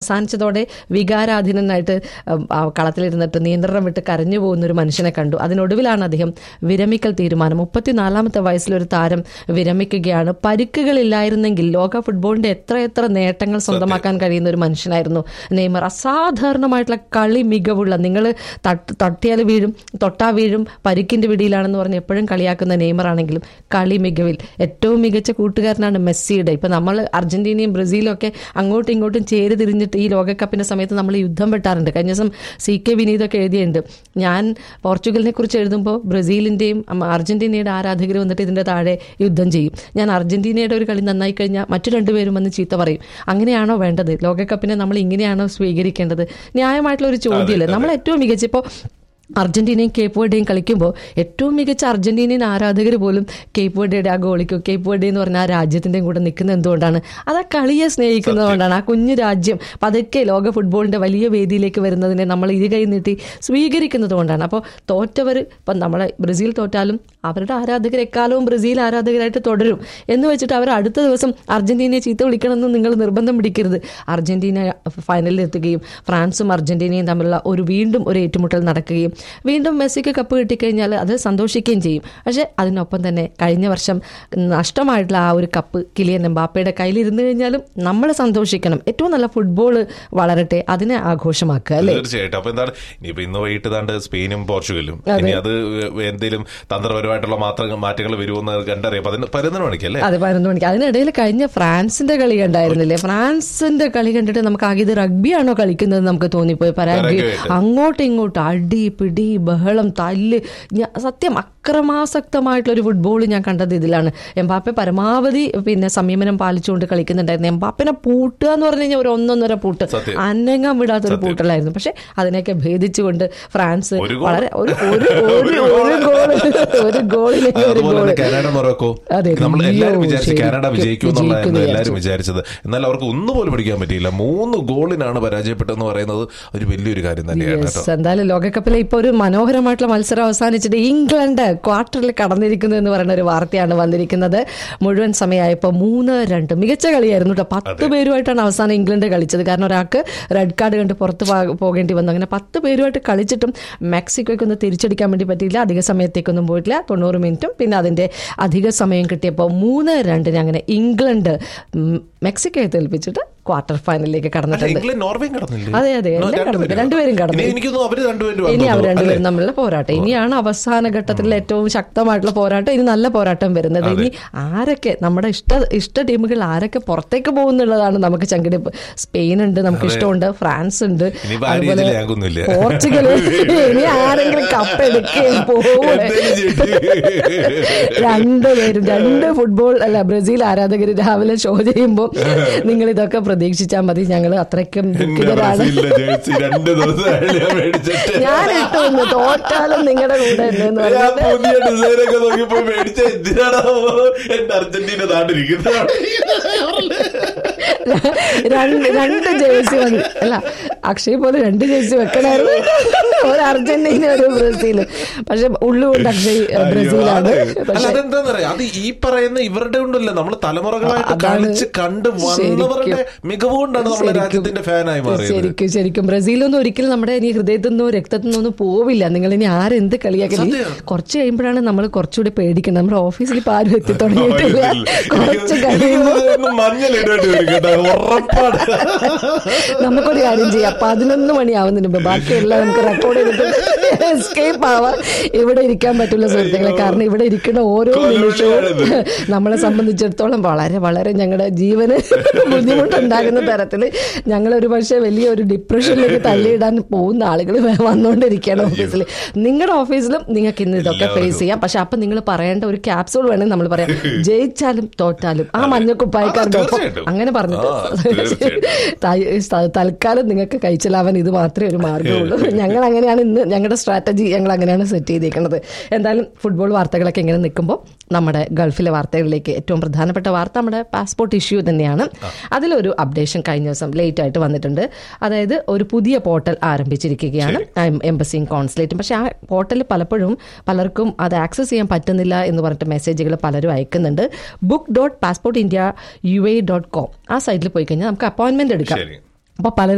അവസാനിച്ചതോടെ വികാരാധീനനായിട്ട് ഉം, ആ കളത്തിലിരുന്നിട്ട് നിയന്ത്രണം വിട്ട് കരഞ്ഞു പോകുന്ന ഒരു മനുഷ്യനെ കണ്ടു അതിനൊടുവിലാണ് അദ്ദേഹം വിരമിക്കൽ തീരുമാനം മുപ്പത്തിനാലാമത്തെ വയസ്സിലൊരു താരം വിരമിക്കുകയാണ് പരിക്കുകളില്ലായിരുന്നെങ്കിൽ ലോക ഫുട്ബോളിന്റെ എത്ര എത്ര നേട്ടങ്ങൾ സ്വന്തമാക്കാൻ കഴിയുന്ന ഒരു മനുഷ്യനായിരുന്നു നെയ്മർ അസാധാരണമായിട്ടുള്ള കളി മികവുള്ള നിങ്ങൾ തട്ടിയാൽ വീഴും തൊട്ടാ വീഴും പരിക്കിന്റെ പിടിയിലാണെന്ന് പറഞ്ഞ് എപ്പോഴും കളിയാക്കുന്ന നെയ്മർ ആണെങ്കിലും കളി മികവിൽ ഏറ്റവും മികച്ച കൂട്ടുകാരനാണ് മെസ്സിയുടെ ഇപ്പൊ നമ്മൾ അർജന്റീനയും ബ്രസീലും ഒക്കെ അങ്ങോട്ടും ഇങ്ങോട്ടും ചേരി തിരിഞ്ഞിട്ട് ഈ ലോകകപ്പിന്റെ സമയത്ത് നമ്മൾ യുദ്ധം വെട്ടാറുണ്ട് കഴിഞ്ഞ ദിവസം സി കെ വിനീതൊക്കെ എഴുതിയിട്ടുണ്ട് ഞാൻ പോർച്ചുഗലിനെ കുറിച്ച് എഴുതുമ്പോൾ ബ്രസീലിന്റെയും അം, അർജന്റീനയുടെ ആരാധകർ വന്നിട്ട് ഇതിന്റെ താഴെ യുദ്ധം ചെയ്യും ഞാൻ അർജന്റീനയുടെ ഒരു കളി നന്നായി കഴിഞ്ഞാൽ മറ്റു രണ്ടുപേരും വന്ന് ചീത്ത പറയും അങ്ങനെയാണോ വേണ്ടത് ലോകകപ്പിനെ നമ്മൾ ഇങ്ങനെയാണോ സ്വീകരിക്കേണ്ടത് ന്യായമായിട്ടുള്ള ഒരു ചോദ്യമല്ലേ നമ്മൾ ഏറ്റവും മികച്ച ഇപ്പോൾ അർജന്റീനയും കേപ്പ് വേർഡേയും കളിക്കുമ്പോൾ ഏറ്റവും മികച്ച അർജന്റീനിയൻ ആരാധകർ പോലും കേപ്പ് വേർഡയുടെ ആ ഗോളിക്കും കേപ്പ് വേർഡേ എന്ന് പറഞ്ഞ ആ രാജ്യത്തിന്റെയും കൂടെ നിൽക്കുന്നത് എന്തുകൊണ്ടാണ് അത് ആ കളിയെ സ്നേഹിക്കുന്നതുകൊണ്ടാണ് ആ കുഞ്ഞു രാജ്യം പതുക്കെ ലോക ഫുട്ബോളിന്റെ വലിയ വേദിയിലേക്ക് വരുന്നതിനെ നമ്മൾ ഇരുകൈ നീട്ടി സ്വീകരിക്കുന്നത് കൊണ്ടാണ് അപ്പോൾ തോറ്റവർ ഇപ്പം നമ്മളെ ബ്രസീൽ തോറ്റാലും അവരുടെ ആരാധകർ എക്കാലവും ബ്രസീൽ ആരാധകരായിട്ട് തുടരും എന്ന് വെച്ചിട്ട് അവർ അടുത്ത ദിവസം അർജന്റീനയെ ചീത്ത വിളിക്കണമെന്ന് നിങ്ങൾ നിർബന്ധം പിടിക്കരുത് അർജന്റീന ഫൈനലിൽ എത്തുകയും ഫ്രാൻസും അർജന്റീനയും തമ്മിലുള്ള ഒരു വീണ്ടും ഒരു ഏറ്റുമുട്ടൽ നടക്കുകയും വീണ്ടും മെസ്സിക്ക് കപ്പ് കിട്ടിക്കഴിഞ്ഞാൽ അത് സന്തോഷിക്കുകയും ചെയ്യും പക്ഷെ അതിനൊപ്പം തന്നെ കഴിഞ്ഞ വർഷം നഷ്ടമായിട്ടുള്ള ആ ഒരു കപ്പ് കിലിയൻ എംബാപ്പയുടെ കയ്യിൽ ഇരുന്ന് കഴിഞ്ഞാലും നമ്മൾ സന്തോഷിക്കണം ഏറ്റവും നല്ല ഫുട്ബോൾ വളരട്ടെ അതിനെ ആഘോഷമാക്കുക അല്ലേ തീർച്ചയായിട്ടും അപ്പൊ എന്താണ് ഇനിയിപ്പോ ഇന്ന് വൈകിട്ട് താണ്ട് സ്പെയിനും പോർച്ചുഗലും ഇനി അത് എന്തെങ്കിലും തന്ത്രപരമായിട്ടുള്ള മാത്ര മാറ്റങ്ങൾ വരുമെന്ന് കണ്ടറിയാം പതിന- പതിനൊന്ന് മണിക്ക് അല്ലേ അതെ പതിനൊന്ന് മണിക്ക് അതിനിടയിൽ കഴിഞ്ഞ ഫ്രാൻസിന്റെ കളി കണ്ടായിരുന്നില്ലേ ഫ്രാൻസിന്റെ കളി കണ്ടിട്ട് നമുക്ക് ആകെ ഇത് റഗ്ബിയാണോ കളിക്കുന്നത് നമുക്ക് തോന്നിപ്പോയി പരാഗ്വേ പരാഗ്വേ. അങ്ങോട്ടും ഇങ്ങോട്ടും അടി പിടി ബഹളം തല്ല് ഞാ- സത്യം അക്രമാസക്തമായിട്ടുള്ള ഒരു ഫുട്ബോൾ ഞാൻ കണ്ടത് ഇതിലാണ് എംബാപ്പെ പരമാവധി പിന്നെ സംയമനം പാലിച്ചുകൊണ്ട് കളിക്കുന്നുണ്ടായിരുന്നു എംബാപ്പിനെ പൂട്ടുക എന്ന് പറഞ്ഞു കഴിഞ്ഞാൽ ഒരു ഒന്നൊന്നര പൂട്ട് സത്യം. അനങ്ങാൻ വിടാത്തൊരു പൂട്ടലായിരുന്നു പക്ഷെ അതിനെയൊക്കെ ഭേദിച്ചുകൊണ്ട് ഫ്രാൻസ് ഒരു ഗോൾ. വളരെ ഒരു ഒരു ഒരു ഒരു ഗോൾ ഒരു ഗോളിലേക്ക് ഒരു അതുപോലെ ഗോൾ തന്നെ കാനഡ മൊറോക്കോ അതെ, നമ്മൾ എല്ലാവരും അയ്യോ, വിചാരിച്ചു കാനഡ ശരിക്കും വിജയിക്കും എന്നുള്ളതായിരുന്നു വിജയിക്കുമെന്ന് എല്ലാവരും വിചാരിച്ചത് എന്നാൽ അവർക്ക് ഒന്നുപോലും പിടിക്കാൻ പറ്റിയില്ല മൂന്ന് ഗോളിനാണ് പരാജയപ്പെട്ടതെന്ന് പറയുന്നത് ഒരു വലിയൊരു കാര്യം തന്നെയാണ് കേട്ടോ യെസ് എന്തായാലും ലോകകപ്പിലെ ഇപ്പൊ ഒരു മനോഹരമായിട്ടുള്ള മത്സരം അവസാനിച്ചിട്ട് ഇംഗ്ലണ്ട് ക്വാർട്ടറിൽ കടന്നിരിക്കുന്നു എന്ന് പറയുന്ന ഒരു വാർത്തയാണ് വന്നിരിക്കുന്നത് മുഴുവൻ സമയമായപ്പോൾ മൂന്ന് രണ്ട് മികച്ച കളിയായിരുന്നു കേട്ടോ പത്ത് പേരുമായിട്ടാണ് അവസാനം ഇംഗ്ലണ്ട് കളിച്ചത് കാരണം ഒരാൾക്ക് റെഡ് കാർഡ് കണ്ട് പുറത്ത് പോ- പോകേണ്ടി വന്നു അങ്ങനെ പത്ത് പേരുമായിട്ട് കളിച്ചിട്ടും മെക്സിക്കോയ്ക്ക് ഒന്ന് തിരിച്ചടിക്കാൻ വേണ്ടി പറ്റിയില്ല അധിക സമയത്തേക്കൊന്നും പോയിട്ടില്ല തൊണ്ണൂറ് മിനിറ്റും പിന്നെ അതിന്റെ അധിക സമയം കിട്ടിയപ്പോൾ മൂന്ന് രണ്ടിന് അങ്ങനെ ഇംഗ്ലണ്ട് ഉം, മെക്സിക്കോയെ തോൽപ്പിച്ചിട്ട് ക്വാർട്ടർ ഫൈനലിലേക്ക് അല്ല, കടന്നിട്ടുണ്ട് ഇംഗ്ലണ്ട് നോർവേയും കടന്നില്ലേ അതെ, അതെ, എല്ലാം രണ്ടുപേരും. കടന്നു. രണ്ടുപേരും കടന്നു. ഇനി എനിക്ക് തോന്നുന്നു അവര് രണ്ടുപേരും ഇനി അവർ വന്നു. രണ്ടുപേരും അല്ലേ? തമ്മിലുള്ള പോരാട്ടം ഇനിയാണ് അവസാന ഘട്ടത്തിൽ ഏറ്റവും ശക്തമായിട്ടുള്ള പോരാട്ടം ഇനി നല്ല പോരാട്ടം വരുന്നത് ഇനി ആരൊക്കെ നമ്മുടെ ഇഷ്ട ഇഷ്ട ടീമുകൾ ആരൊക്കെ പുറത്തേക്ക് പോകുന്നുള്ളതാണ് നമുക്ക് ചങ്കിടിപ്പ് സ്പെയിൻ ഉണ്ട് നമുക്ക് ഇഷ്ടമുണ്ട് ഫ്രാൻസ് ഉണ്ട് ഇനിയിപ്പോ ആരും ഇതിൽ ഞങ്ങൾക്കൊന്നുമില്ല. പോർച്ചുഗൽ ഇനി ആരെങ്കിലും കപ്പ് എടുക്കുകയും പോവുക എന്തേലും ചെയ്യ്. രണ്ടുപേരും രണ്ട് ഫുട്ബോൾ അല്ല ബ്രസീൽ ആരാധകർ രാവിലെ ഷോ ചെയ്യുമ്പോൾ നിങ്ങൾ ഇതൊക്കെ പ്രതീക്ഷിച്ചാൽ മതി ഞങ്ങൾ അത്രയ്ക്കും എന്റെ ദുഃഖിതരാണ് ബ്രസീലിന്റെ ജേഴ്സി രണ്ട് ദിവസമായിട്ട് ഞാൻ മേടിച്ചിട്ട് ഞാൻ ഇട്ടു വന്നു തോറ്റാലും നിങ്ങളുടെ കൂടെ തന്നെ എന്ന് ഞാൻ പറഞ്ഞിട്ട് പുതിയ ഡിസൈൻ ഒക്കെ നോക്കിയപ്പോ മേടിച്ച എന്തിനാണോ എന്റെ അർജന്റീന നാട്ടിലിരിക്കുന്നത് രണ്ട് രണ്ട് ജേഴ്സി മതി അല്ല അക്ഷയ് പോലെ രണ്ട് ജേഴ്സി വെക്കണമായിരുന്നു ഒരു അർജന്റീന ഒരു ബ്രസീൽ പക്ഷെ ഉള്ളുകൊണ്ട് അക്ഷയ് ഏഹ്, ബ്രസീലാണ് അല്ല പക്ഷെ അതെന്താന്നറിയാം അത് ഈ പറയുന്ന ഇവരുടെ കൊണ്ടല്ല നമ്മൾ തലമുറകളായിട്ട് അതാണ് കളിച്ച് കണ്ട് വന്നവരുടെ മികവ് കൊണ്ടാണ് നമ്മുടെ ശരിക്കും. രാജ്യത്തിന്റെ ഫാനായി മാറിയത് ശരിക്കും ശരിക്കും ബ്രസീലൊന്നും ഒരിക്കലും നമ്മുടെ ഇനി ഹൃദയത്തിൽ നിന്നോ രക്തത്തിൽ നിന്നോ ഒന്നും പോവില്ല നിങ്ങൾ ഇനി ആരെന്ത് കളിയാക്കി സത്യം. കുറച്ച് കഴിയുമ്പോഴാണ് നമ്മൾ കുറച്ചുകൂടി പേടിക്കുന്നത് നമ്മുടെ ഓഫീസിൽ ഇപ്പൊ ആരും എത്തി തുടങ്ങിയിട്ടില്ല കുറച്ച് കഴിയുമ്പോൾ എനിക്ക് മഞ്ഞൾ ഇടേണ്ടി വരും കേട്ടോ ഉറപ്പാണ് നമുക്കൊരു കാര്യം ചെയ്യാം പതിനൊന്ന് മണിയാവുന്നതിന് മുമ്പ് ബാക്കിയെല്ലാം നമുക്ക് റെക്കോർഡ് ചെയ്തിട്ട് എസ്കേപ്പ് ആവാൻ ഇവിടെ ഇരിക്കാൻ പറ്റില്ല സുഹൃത്തുക്കളെ കാരണം ഇവിടെ ഇരിക്കുന്ന ഓരോ നിമിഷവും നമ്മളെ സംബന്ധിച്ചിടത്തോളം വളരെ വളരെ ഞങ്ങളുടെ ജീവന് ബുദ്ധിമുട്ടുണ്ടാകുന്ന തരത്തിൽ ഞങ്ങൾ ഒരു പക്ഷേ വലിയ ഒരു ഡിപ്രഷനിലേക്ക് തള്ളിയിടാൻ പോകുന്ന ആളുകൾ വന്നുകൊണ്ടിരിക്കുകയാണ് ഓഫീസിൽ നിങ്ങളുടെ ഓഫീസിലും നിങ്ങൾക്ക് ഇന്ന് ഇതൊക്കെ ഫേസ് ചെയ്യാം പക്ഷെ അപ്പൊ നിങ്ങൾ പറയേണ്ട ഒരു ക്യാപ്സൂൾ വേണമെങ്കിൽ നമ്മൾ പറയാം ജയിച്ചാലും തോറ്റാലും ആ മഞ്ഞക്കുപ്പായക്കാരുടെ ഒപ്പം തീർച്ചയായിട്ടും. അങ്ങനെ പറഞ്ഞിട്ട് ആ, തീർച്ചയായിട്ടും. ത- ത- തൽക്കാലം നിങ്ങൾക്ക് കഴിച്ചിലാവാൻ ഇത് മാത്രമേ ഒരു മാർഗ്ഗമുള്ളൂ ഞങ്ങൾ അങ്ങനെയാണ് ഇന്ന് ഞങ്ങളുടെ സ്ട്രാറ്റജി ഞങ്ങൾ അങ്ങനെയാണ് സെറ്റ് ചെയ്തേക്കുന്നത് എന്തായാലും ഫുട്ബോൾ വാർത്തകളൊക്കെ ഇങ്ങനെ നിൽക്കുമ്പോൾ നമ്മുടെ ഗൾഫിലെ വാർത്തകളിലേക്ക് ഏറ്റവും പ്രധാനപ്പെട്ട വാർത്ത നമ്മുടെ പാസ്പോർട്ട് ഇഷ്യൂ തന്നെയാണ് അതിലൊരു അപ്ഡേഷൻ കഴിഞ്ഞ ദിവസം ലേറ്റ് ആയിട്ട് വന്നിട്ടുണ്ട് അതായത് ഒരു പുതിയ പോർട്ടൽ ആരംഭിച്ചിരിക്കുകയാണ് എംബസിയും കോൺസുലേറ്റും പക്ഷേ ആ പോർട്ടൽ പലപ്പോഴും പലർക്കും അത് ആക്സസ് ചെയ്യാൻ പറ്റുന്നില്ല എന്ന് പറഞ്ഞിട്ട് മെസ്സേജുകൾ പലരും അയക്കുന്നുണ്ട് book dot passport India U A dot com ആ സൈറ്റിൽ പോയി കഴിഞ്ഞാൽ നമുക്ക് അപ്പോയിന്റ്മെന്റ് എടുക്കാം ശരി അപ്പോൾ പലരും